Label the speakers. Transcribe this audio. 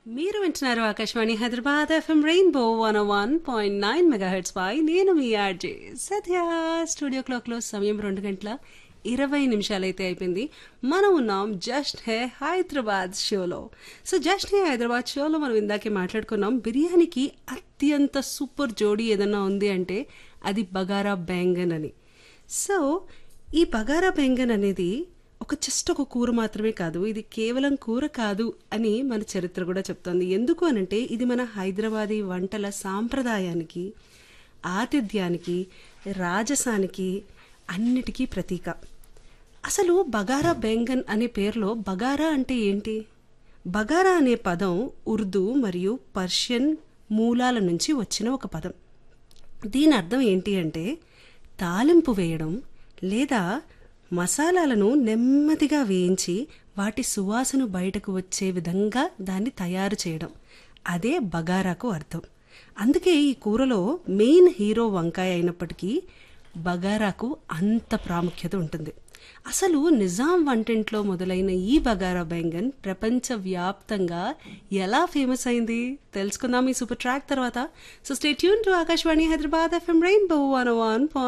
Speaker 1: మీరు వింటున్నారు Akashvani Hyderabad F M rainbow one one point nine megahertz పై నేను మీ ఆర్జే సత్య స్టూడియో క్లాక్ లో సమయం రెండు గంటల ఇరవై నిమిషాలైతే అయిపోయింది మనం ఉన్నాం జస్ట్ హే హైదరాబాద్ షోలో సో జస్ట్ హే హైదరాబాద్ షోలో మనం ఇందాకే మాట్లాడుకున్నాం బిర్యానీకి అత్యంత సూపర్ జోడీ ఏదన్నా ఉంది అంటే అది బగారా బెంగన్ అని సో ఈ బగారా బెంగన్ అనేది ఒక జస్ట్ ఒక కూర మాత్రమే కాదు ఇది కేవలం కూర కాదు అని మన చరిత్ర కూడా చెప్తోంది ఎందుకు అనంటే ఇది మన హైదరాబాదీ వంటల సాంప్రదాయానికి ఆతిథ్యానికి రాజసానికి అన్నిటికీ ప్రతీక అసలు బగారా బెంగన్ అనే పేరులో బగారా అంటే ఏంటి బగారా అనే పదం ఉర్దూ మరియు పర్షియన్ మూలాల నుంచి వచ్చిన ఒక పదం దీని అర్థం ఏంటి అంటే తాలింపు వేయడం లేదా మసాలాలను నెమ్మదిగా వేయించి వాటి సువాసన బయటకు వచ్చే విధంగా దాన్ని తయారు చేయడం అదే బగారాకు అర్థం అందుకే ఈ కూరలో మెయిన్ హీరో వంకాయ అయినప్పటికీ బగారాకు అంత ప్రాముఖ్యత ఉంటుంది అసలు నిజాం వంటింట్లో మొదలైన ఈ బగారా బెంగన్ ప్రపంచవ్యాప్తంగా ఎలా ఫేమస్ అయింది తెలుసుకుందాం ఈ సూపర్ ట్రాక్ తర్వాత so stay tune to Akashvani Hyderabad F M rainbow one one